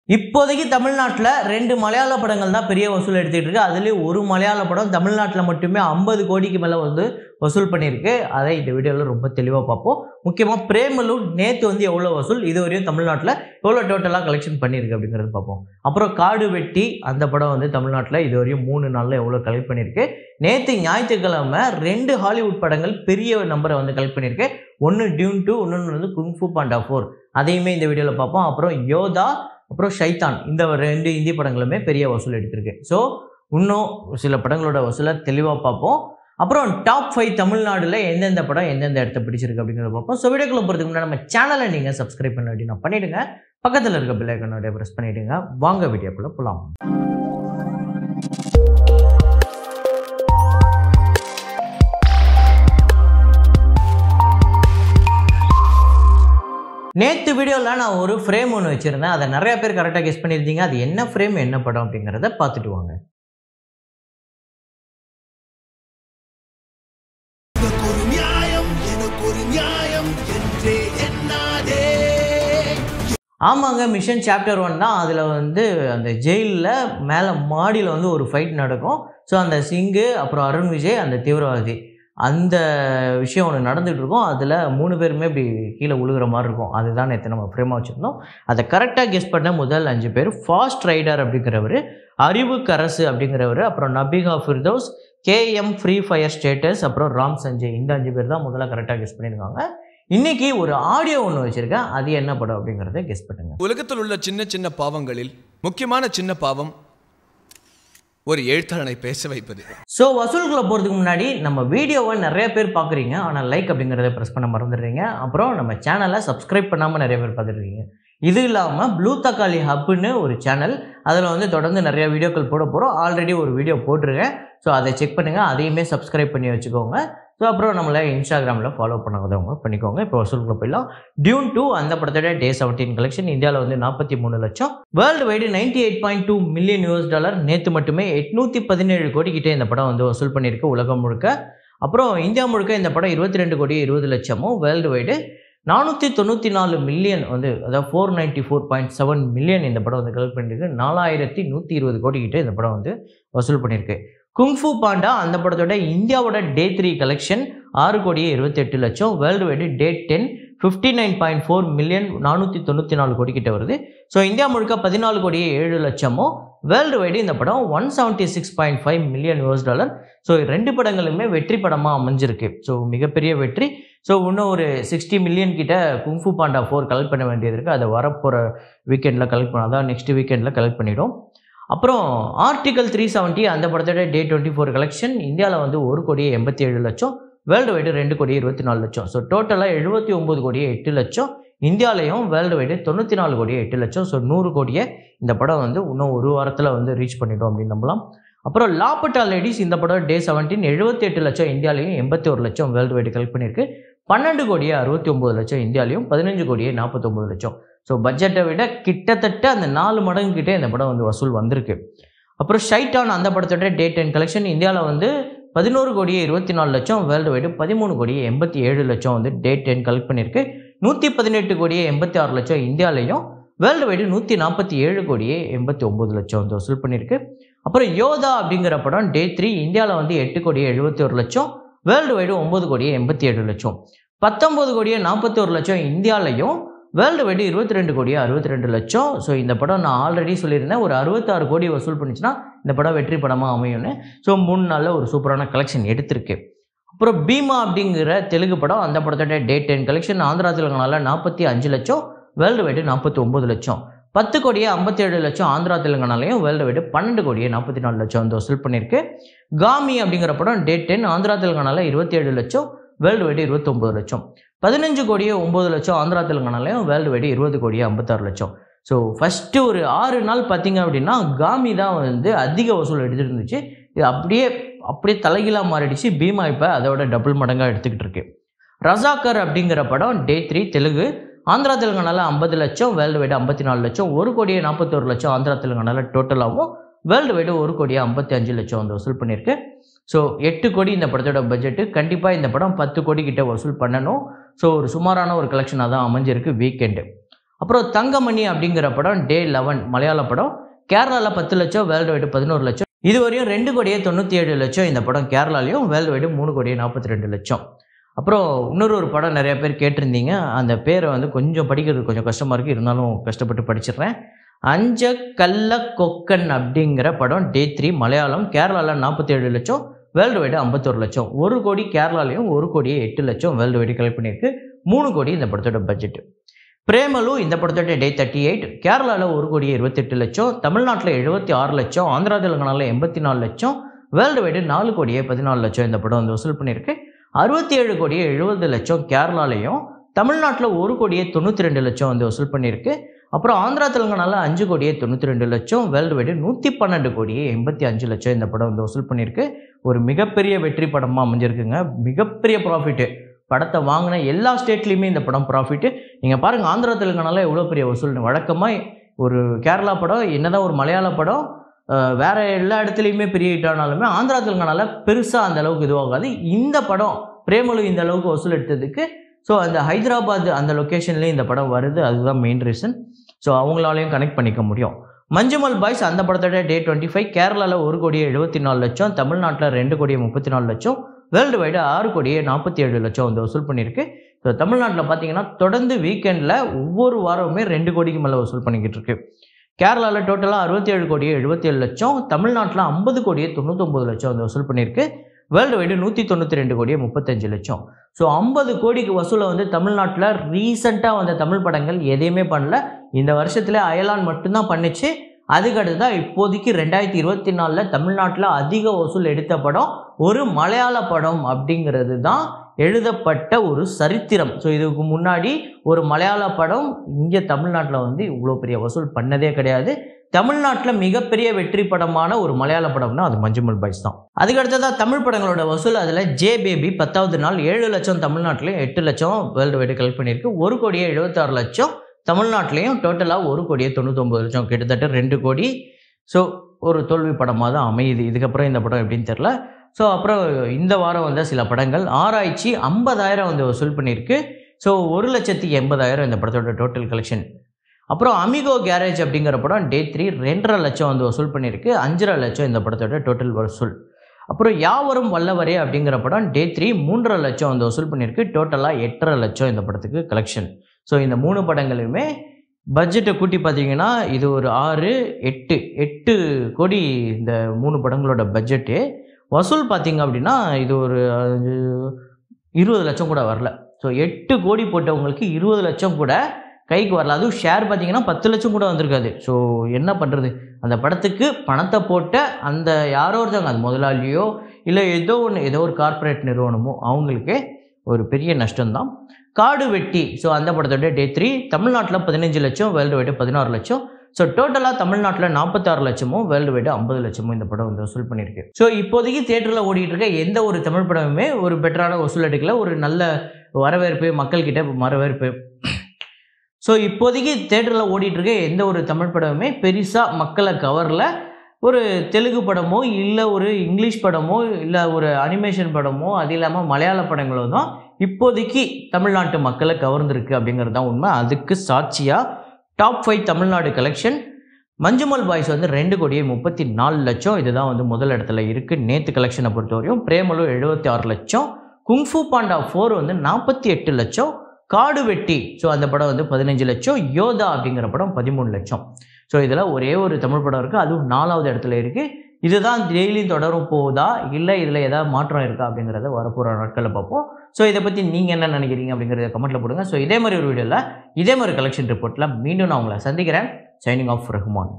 இப்போதைக்கு தமிழ்நாட்டில் ரெண்டு மலையாள படங்கள் தான் பெரிய வசூல் எடுத்துக்கிட்டு இருக்கு அதுலேயும் ஒரு மலையாள படம் தமிழ்நாட்டில் மட்டுமே ஐம்பது கோடிக்கு மேலே வந்து வசூல் பண்ணியிருக்கு அதை இந்த வீடியோவில் ரொம்ப தெளிவாக பார்ப்போம் முக்கியமாக பிரேமலு நேற்று வந்து எவ்வளோ வசூல் இது வரையும் தமிழ்நாட்டில் எவ்வளோ டோட்டலாக கலெக்ஷன் பண்ணியிருக்கு அப்படிங்கிறது பார்ப்போம் அப்புறம் காடு வெட்டி அந்த படம் வந்து தமிழ்நாட்டில் இது வரையும் மூணு நாளில் எவ்வளோ கலெக்ட் பண்ணியிருக்கு நேற்று ஞாயிற்றுக்கிழமை ரெண்டு ஹாலிவுட் படங்கள் பெரிய நம்பரை வந்து கலெக்ட் பண்ணியிருக்கு ஒன்று டியூன் டூ இன்னொன்று வந்து குங்ஃபு பாண்டா ஃபோர் அதையுமே இந்த வீடியோவில் பார்ப்போம் அப்புறம் யோதா அப்புறம் ஷைத்தான் இந்த ரெண்டு இந்தி படங்களுமே பெரிய வசூல் எடுத்திருக்கு ஸோ இன்னும் சில படங்களோட வசூலை தெளிவாக பார்ப்போம் அப்புறம் டாப் ஃபைவ் தமிழ்நாடுல எந்தெந்த படம் எந்தெந்த இடத்த பிடிச்சிருக்கு அப்படிங்கிறத பார்ப்போம் ஸோ வீடியோக்குள்ள போகிறதுக்கு முன்னாடி நம்ம சேனலை நீங்கள் சப்ஸ்கிரைப் பண்ண அப்படின்னா பண்ணிவிடுங்க பக்கத்தில் இருக்க பில் ஐக்கனோட ப்ரெஸ் பண்ணிவிடுங்க வாங்க வீடியோக்குள்ளே போகலாம் நேற்று வீடியோவில் நான் ஒரு ஃப்ரேம் ஒன்று வச்சுருந்தேன் அதை நிறைய பேர் கரெக்டாக கெஸ் பண்ணியிருந்தீங்க அது என்ன ஃப்ரேம் என்ன படம் அப்படிங்கிறத பார்த்துட்டு வாங்க உனக்கு ஒரு நியாயம் எனக்கு ஒரு நியாயம் என்றே எண்ணாதே ஆமாங்க மிஷன் சாப்டர் ஒன் தான் அதில் வந்து அந்த ஜெயிலில் மேலே மாடியில் வந்து ஒரு ஃபைட் நடக்கும் ஸோ அந்த சிங்கு அப்புறம் அருண் விஜய் அந்த தீவிரவாதி அந்த விஷயம் ஒன்று நடந்துகிட்டு இருக்கும் அதில் மூணு பேருமே இப்படி கீழே விழுகிற மாதிரி இருக்கும் அதுதான் நேற்று நம்ம ஃப்ரேமாக வச்சுருந்தோம் அதை கரெக்டாக கெஸ் பண்ண முதல் அஞ்சு பேர் ஃபாஸ்ட் ரைடர் அப்படிங்கிறவர் அறிவு கரசு அப்படிங்கிறவர் அப்புறம் Nabiga Firdous K M free fire status அப்புறம் ராம் சஞ்சய் இந்த அஞ்சு பேர் தான் முதல்ல கரெக்டாக கெஸ் பண்ணியிருக்காங்க இன்னைக்கு ஒரு ஆடியோ ஒன்று வச்சுருக்கேன் அது என்ன படம் அப்படிங்கிறத கெஸ் பண்ணுங்க உலகத்தில் உள்ள சின்ன சின்ன பாவங்களில் முக்கியமான சின்ன பாவம் ஒரு எழுத்தாளனை பேச வைப்பது ஸோ வசூல்குள்ளே போகிறதுக்கு முன்னாடி நம்ம வீடியோவை நிறைய பேர் பார்க்குறீங்க ஆனால் லைக் அப்படிங்கிறத ப்ரெஸ் பண்ண மறந்துடுறீங்க அப்புறம் நம்ம சேனலை சப்ஸ்கிரைப் பண்ணாமல் நிறைய பேர் பார்த்துருக்கீங்க இது இல்லாமல் ப்ளூ தக்காளி ஹப்புன்னு ஒரு சேனல் அதில் வந்து தொடர்ந்து நிறைய வீடியோக்கள் போட போகிறோம் ஆல்ரெடி ஒரு வீடியோ போட்டிருக்கேன் ஸோ அதை செக் பண்ணுங்கள் அதையுமே சப்ஸ்கிரைப் பண்ணி வச்சுக்கோங்க ஸோ அப்புறம் நம்மளை இன்ஸ்டாகிராமில் ஃபாலோ பண்ணாதவங்க பண்ணிக்கோங்க இப்போ வசூலுக்குள்ள போயிடலாம் டியூன் டூ அந்த படத்தோட டே செவன்டீன் கலெக்ஷன் இந்தியாவில் வந்து நாற்பத்தி மூணு லட்சம் world wide ninety eight point two million US dollar நேற்று மட்டுமே எட்நூற்றி பதினேழு கோடி கிட்டே இந்த படம் வந்து வசூல் பண்ணியிருக்கு உலகம் முழுக்க அப்புறம் இந்தியா முழுக்க இந்த படம் இருபத்தி ரெண்டு கோடி இருபது லட்சமும் வேர்ல்டு வைடு நானூற்றி தொண்ணூற்றி நாலு மில்லியன் வந்து அதாவது four ninety four point seven million இந்த படம் வந்து கலெக்ட் பண்ணியிருக்கு நாலாயிரத்தி நூற்றி இருபது கோடி கிட்டே இந்த படம் வந்து வசூல் பண்ணியிருக்கு குங்ஃபு பாண்டா அந்த படத்தோட இந்தியாவோட டே த்ரீ கலெக்ஷன் ஆறு கோடியே இருபத்தெட்டு லட்சம் world wide day ten fifty nine point four million நானூற்றி தொண்ணூற்றி நாலு கோடி கிட்ட வருது ஸோ இந்தியா முழுக்க பதினாலு கோடியே ஏழு லட்சமும் வேர்ல்டு வைடு இந்த படம் one seventy six point five million US dollar so ரெண்டு படங்களுமே வெற்றி படமாக அமைஞ்சிருக்கு ஸோ மிகப்பெரிய வெற்றி ஸோ இன்னும் ஒரு சிக்ஸ்டி மில்லியன் கிட்ட குங்ஃபு பாண்டா ஃபோர் கலெக்ட் பண்ண வேண்டியது இருக்குது அதை வரப்போகிற வீக்கெண்டில் கலெக்ட் பண்ண அதான் நெக்ஸ்ட் வீக்கெண்டில் கலெக்ட் பண்ணிடும் அப்புறம் ஆர்டிகல் த்ரீ செவன்ட்டி அந்த படத்தோட டே டுவெண்ட்டி ஃபோர் கலெக்ஷன் இந்தியாவில் வந்து ஒரு கோடியே எண்பத்தி ஏழு லட்சம் வேர்ல்டு வைடு ரெண்டு கோடி இருபத்தி நாலு லட்சம் ஸோ டோட்டலாக எழுபத்தி ஒம்பது கோடியே எட்டு லட்சம் இந்தியாலையும் வேர்ல்டு வைடு தொண்ணூற்றி நாலு கோடியே எட்டு லட்சம் ஸோ நூறு கோடியே இந்த படம் வந்து இன்னும் ஒரு வாரத்தில் வந்து ரீச் பண்ணிடும் அப்படின்னு நம்பலாம் அப்புறம் லாப்பட்டா லேடிஸ் இந்த படம் டே செவன்டீன் எழுபத்தி எட்டு லட்சம் இந்தியாலையும் எண்பத்தி ஒரு லட்சம் வேர்ல்டு வைடு கலெக்ட் பண்ணியிருக்கு பன்னெண்டு கோடியே அறுபத்தி ஒம்பது லட்சம் இந்தியாலையும் பதினஞ்சு கோடியே நாற்பத்தொம்பது லட்சம் ஸோ பட்ஜெட்டை விட கிட்டத்தட்ட அந்த நாலு மடங்கு கிட்டே இந்த படம் வந்து வசூல் வந்திருக்கு அப்புறம் ஷைட்டான் அந்த படத்தோட டே டென் கலெக்ஷன் இந்தியாவில் வந்து பதினோரு கோடியே இருபத்தி நாலு லட்சம் வேர்ல்டு வைடு பதிமூணு கோடியே எண்பத்தி ஏழு லட்சம் வந்து டே டென் கலெக்ட் பண்ணியிருக்கு நூற்றி பதினெட்டு கோடியே எண்பத்தி ஆறு லட்சம் இந்தியாலையும் வேர்ல்டு வைடு நூற்றி நாற்பத்தி ஏழு கோடியே எண்பத்தி ஒம்பது லட்சம் வந்து வசூல் பண்ணியிருக்கு அப்புறம் யோதா அப்படிங்கிற படம் டே த்ரீ இந்தியாவில் வந்து எட்டு கோடியே எழுபத்தி ஒரு லட்சம் வேர்ல்டு வைடு ஒம்பது கோடியே எண்பத்தி ஏழு லட்சம் பத்தொம்பது கோடியே நாற்பத்தி ஒரு லட்சம் இந்தியாலையும் வேர்ல்டு வைடு இருபத்தி ரெண்டு கோடியே அறுபத்தி ரெண்டு லட்சம் ஸோ இந்த படம் நான் ஆல்ரெடி சொல்லியிருந்தேன் ஒரு அறுபத்தாறு கோடி வசூல் பண்ணிச்சுன்னா இந்த படம் வெற்றி படமாக அமையும்னு ஸோ மூணு நாளில் ஒரு சூப்பரான கலெக்ஷன் எடுத்திருக்கு அப்புறம் பீமா அப்படிங்கிற தெலுங்கு படம் அந்த படத்தோட டே டென் கலெக்ஷன் ஆந்திரா தெலுங்கானாவில் நாற்பத்தி அஞ்சு லட்சம் வேர்ல்டு வைடு நாற்பத்தி ஒம்பது லட்சம் பத்து கோடியே ஐம்பத்தேழு லட்சம் ஆந்திரா தெலுங்கானாலையும் வேர்ல்டு வைடு பன்னெண்டு கோடியே நாற்பத்தி நாலு லட்சம் வந்து வசூல் பண்ணியிருக்கு காமி அப்படிங்கிற படம் டே டென் ஆந்திரா தெலுங்கானாவில் இருபத்தி ஏழு லட்சம் வேர்ல்டு வைடு இருபத்தொம்பது லட்சம் பதினஞ்சு கோடியே ஒம்பது லட்சம் ஆந்திரா தெலுங்கானாலையும் வேர்ல்டு வைடு இருபது கோடியே ஐம்பத்தாறு லட்சம் ஸோ ஃபஸ்ட்டு ஒரு ஆறு நாள் பார்த்தீங்க அப்படின்னா காமி தான் வந்து அதிக வசூல் எடுத்துகிட்டு இருந்துச்சு இது அப்படியே அப்படியே தலைகீழாக மாறிடுச்சு பீமா இப்போ அதோட டபுள் மடங்காக எடுத்துக்கிட்டு இருக்கு ரசாக்கர் அப்படிங்கிற படம் டே த்ரீ தெலுங்கு ஆந்திரா தெலுங்கானாவில் ஐம்பது லட்சம் வேர்ல்டு வைடு ஐம்பத்தி நாலு லட்சம் ஒரு கோடியே நாற்பத்தோரு லட்சம் ஆந்திரா தெலுங்கானாவில் டோட்டலாகவும் வேர்ல்டு வைடு ஒரு கோடியே ஐம்பத்தி அஞ்சு லட்சம் வந்து வசூல் பண்ணியிருக்கு ஸோ எட்டு கோடி இந்த படத்தோட பட்ஜெட்டு கண்டிப்பாக இந்த படம் பத்து கோடி கிட்ட வசூல் பண்ணணும் ஸோ ஒரு சுமாரான ஒரு கலெக்ஷனாக தான் அமைஞ்சிருக்கு வீக்கெண்டு அப்புறம் தங்கமணி அப்படிங்கிற படம் டே லெவன் மலையாள படம் கேரளாவில் பத்து லட்சம் வேர்ல்டு வைடு பதினோரு லட்சம் இதுவரையும் ரெண்டு கோடியே தொண்ணூற்றி ஏழு லட்சம் இந்த படம் கேரளாலையும் வேர்ல்டு வைடு மூணு கோடியே நாற்பத்தி ரெண்டு லட்சம் அப்புறம் இன்னொரு ஒரு படம் நிறைய பேர் கேட்டிருந்தீங்க அந்த பேரை வந்து கொஞ்சம் படிக்கிறது கொஞ்சம் கஷ்டமாக இருக்குது இருந்தாலும் கஷ்டப்பட்டு படிச்சிடுறேன் அஞ்ச கல்ல கொக்கன் அப்படிங்கிற படம் டே த்ரீ மலையாளம் கேரளாவில் நாற்பத்தி ஏழு லட்சம் வேர்ல்டு வைடு ஐம்பத்தொரு லட்சம் ஒரு கோடி கேரளாலையும் ஒரு கோடியே எட்டு லட்சம் வேர்ல்டு வைடு கலெக்ட் பண்ணியிருக்கு மூணு கோடி இந்த படத்தோட பட்ஜெட் பிரேமலு இந்த படத்தோட டே தேர்ட்டி எயிட் கேரளாவில் ஒரு கோடி இருபத்தெட்டு லட்சம் தமிழ்நாட்டில் எழுபத்தி ஆறு லட்சம் ஆந்திரா தெலுங்கானாவில் எண்பத்தி நாலு லட்சம் வேர்ல்டு வைடு நாலு கோடியே பதினாலு லட்சம் இந்த படம் வந்து வசூல் பண்ணியிருக்கு அறுபத்தி ஏழு கோடியே எழுபது லட்சம் கேரளாலையும் தமிழ்நாட்டில் ஒரு கோடியே தொண்ணூற்றி ரெண்டு லட்சம் வந்து வசூல் பண்ணியிருக்கு அப்புறம் ஆந்திரா தெலுங்கானாவில் அஞ்சு கோடியே தொண்ணூற்றி ரெண்டு லட்சம் வேர்ல்டு வைடு நூற்றி பன்னெண்டு கோடியே எண்பத்தி அஞ்சு லட்சம் இந்த படம் வந்து வசூல் பண்ணியிருக்கு ஒரு மிகப்பெரிய வெற்றி படமாக அமைஞ்சிருக்குங்க மிகப்பெரிய ப்ராஃபிட்டு படத்தை வாங்கின எல்லா ஸ்டேட்லேயுமே இந்த படம் ப்ராஃபிட்டு நீங்கள் பாருங்கள் ஆந்திரா தெலுங்கானால எவ்வளோ பெரிய வசூல் வழக்கமாக ஒரு கேரளா படம் என்னதான் ஒரு மலையாள படம் அஹ், வேற எல்லா இடத்துலையுமே பெரிய ஹிட் ஆனாலுமே ஆந்திரா தெலுங்கானால பெருசாக அந்த அளவுக்கு இதுவாகாது இந்த படம் பிரேமலு இந்த அளவுக்கு வசூல் எடுத்ததுக்கு ஸோ அந்த ஹைதராபாத் அந்த லொக்கேஷன்லேயும் இந்த படம் வருது அதுதான் மெயின் ரீசன் ஸோ அவங்களாலையும் கனெக்ட் பண்ணிக்க முடியும் மஞ்சுமல் பாய்ஸ் அந்த படத்தோட டே டுவெண்ட்டி ஃபைவ் கேரளாவில் ஒரு கோடியே எழுபத்தி நாலு லட்சம் தமிழ்நாட்டில் ரெண்டு கோடியே முப்பத்தி நாலு லட்சம் வேர்ல்டு வைடு ஆறு கோடியே நாற்பத்தி ஏழு லட்சம் வந்து வசூல் பண்ணியிருக்கு ஸோ தமிழ்நாட்டில் பார்த்தீங்கன்னா தொடர்ந்து வீக்கெண்டில் ஒவ்வொரு வாரமுமே ரெண்டு கோடிக்கு மேலே வசூல் பண்ணிக்கிட்டு இருக்கு கேரளாவில் டோட்டலாக அறுபத்தி ஏழு கோடியே எழுபத்தி ஏழு லட்சம் தமிழ்நாட்டில் ஐம்பது கோடியே தொண்ணூத்தொம்பது லட்சம் வந்து வசூல் பண்ணியிருக்கு வேர்ல்டு வைடு நூற்றி தொண்ணூற்றி ரெண்டு கோடியே முப்பத்தஞ்சு லட்சம் ஸோ ஐம்பது கோடிக்கு வசூலை வந்து தமிழ்நாட்டில் ரீசெண்டாக வந்த தமிழ் படங்கள் எதையுமே பண்ணல இந்த வருஷத்தில் அயலான் மட்டும்தான் பண்ணுச்சு அதுக்கடுத்து தான் இப்போதைக்கு ரெண்டாயிரத்தி இருபத்தி நாலில் தமிழ்நாட்டில் அதிக வசூல் எடுத்த படம் ஒரு மலையாள படம் அப்படிங்கிறது தான் எழுதப்பட்ட ஒரு சரித்திரம் ஸோ இதுக்கு முன்னாடி ஒரு மலையாள படம் இங்கே தமிழ்நாட்டில் வந்து இவ்வளோ பெரிய வசூல் பண்ணதே கிடையாது தமிழ்நாட்டில் மிகப்பெரிய வெற்றி படமான ஒரு மலையாள படம்னா அது மஞ்சுமல் பாய்ஸ் தான் அதுக்கடுத்ததாக தமிழ் படங்களோட வசூல் அதில் ஜே பேபி பத்தாவது நாள் ஏழு லட்சம் தமிழ்நாட்டிலையும் எட்டு லட்சம் வேர்ல்டு வைடு கலெக்ட் பண்ணியிருக்கு ஒரு கோடியே எழுபத்தாறு லட்சம் தமிழ்நாட்டிலையும் டோட்டலாக ஒரு கோடியே தொண்ணூத்தொம்பது லட்சம் கிட்டத்தட்ட ரெண்டு கோடி ஸோ ஒரு தோல்வி படமாக தான் அமையுது இதுக்கப்புறம் இந்த படம் எப்படின்னு தெரில ஸோ அப்புறம் இந்த வாரம் வந்த சில படங்கள் ஆராய்ச்சி ஐம்பதாயிரம் வந்து வசூல் பண்ணியிருக்கு ஸோ ஒரு லட்சத்தி எண்பதாயிரம் இந்த படத்தோட டோட்டல் கலெக்ஷன் அப்புறம் அமிகோ கேரேஜ் அப்படிங்கிற படம் டே த்ரீ ரெண்டரை லட்சம் வந்து வசூல் பண்ணியிருக்கு அஞ்சரை லட்சம் இந்த படத்தோட டோட்டல் வசூல் அப்புறம் யாவரும் வல்லவரே அப்படிங்கிற படம் டே த்ரீ மூன்றரை லட்சம் வந்து வசூல் பண்ணியிருக்கு டோட்டலாக எட்டரை லட்சம் இந்த படத்துக்கு கலெக்ஷன் ஸோ இந்த மூணு படங்களுமே பட்ஜெட்டை கூட்டி பார்த்தீங்கன்னா இது ஒரு ஆறு எட்டு எட்டு கோடி இந்த மூணு படங்களோட பட்ஜெட்டு வசூல் பார்த்தீங்க அப்படின்னா இது ஒரு அஞ்சு, இருபது லட்சம் கூட வரல ஸோ எட்டு கோடி போட்டவங்களுக்கு இருபது லட்சம் கூட கைக்கு வரல அதுவும் ஷேர் பார்த்தீங்கன்னா பத்து லட்சம் கூட வந்திருக்காது ஸோ என்ன பண்ணுறது அந்த படத்துக்கு பணத்தை போட்ட அந்த யாரோ ஒருத்தவங்க அது முதலாளியோ இல்லை ஏதோ ஒன்று ஏதோ ஒரு கார்ப்பரேட் நிறுவனமோ அவங்களுக்கு ஒரு பெரிய நஷ்டம்தான் காடு வெட்டி ஸோ அந்த படத்தோட டே த்ரீ தமிழ்நாட்டில் பதினஞ்சு லட்சம் வேர்ல்டு வைடு பதினாறு லட்சம் ஸோ டோட்டலாக தமிழ்நாட்டில் நாற்பத்தாறு லட்சமும் வேர்ல்டு வைடு ஐம்பது லட்சமும் இந்த படம் வந்து வசூல் பண்ணியிருக்கு ஸோ இப்போதைக்கு தேட்டரில் ஓடிட்டு இருக்க எந்த ஒரு தமிழ் படமுமே ஒரு பெட்டரான வசூல் எடுக்கல ஒரு நல்ல வரவேற்பு மக்கள்கிட்ட வரவேற்பு ஸோ இப்போதைக்கு தேட்டரில் ஓடிட்டு இருக்க எந்த ஒரு தமிழ் படமுமே பெருசாக மக்களை கவரல ஒரு தெலுங்கு படமோ இல்லை ஒரு இங்கிலீஷ் படமோ இல்லை ஒரு அனிமேஷன் படமோ அது இல்லாமல் மலையாள படங்களோ தான் இப்போதைக்கு தமிழ்நாட்டு மக்களை கவர்ந்திருக்கு அப்படிங்கிறது தான் உண்மை அதுக்கு சாட்சியாக top five Tamil Nadu collection Manjummel boys வந்து ரெண்டு கோடியே முப்பத்தி நாலு லட்சம் இதுதான் வந்து முதல் இடத்துல இருக்குது நேற்று கலெக்ஷனை பொறுத்தவரையும் பிரேமலு எழுபத்தி ஆறு லட்சம் குங்ஃபு பாண்டா ஃபோர் வந்து நாற்பத்தி எட்டு லட்சம் காடு வெட்டி ஸோ அந்த படம் வந்து பதினஞ்சு லட்சம் யோதா அப்படிங்கிற படம் பதிமூணு லட்சம் ஸோ இதில் ஒரே ஒரு தமிழ் படம் இருக்குது அதுவும் நாலாவது இடத்துல இருக்குது இதுதான் டெய்லியும் தொடரும் போகுதா இல்லை இதில் ஏதாவது மாற்றம் இருக்கா அப்படிங்கிறத வரப்போகிற நாட்களில் பார்ப்போம் ஸோ இதை பற்றி நீங்கள் என்ன நினைக்கிறீங்க அப்படிங்கிறத கமெண்ட்டில் போடுங்க ஸோ இதே மாதிரி ஒரு வீடியோவில் இதே மாதிரி கலெக்ஷன் ரிப்போர்ட்டில் மீண்டும் நான் உங்களை சந்திக்கிறேன் சைனிங் ஆஃப் ரஹ்மான்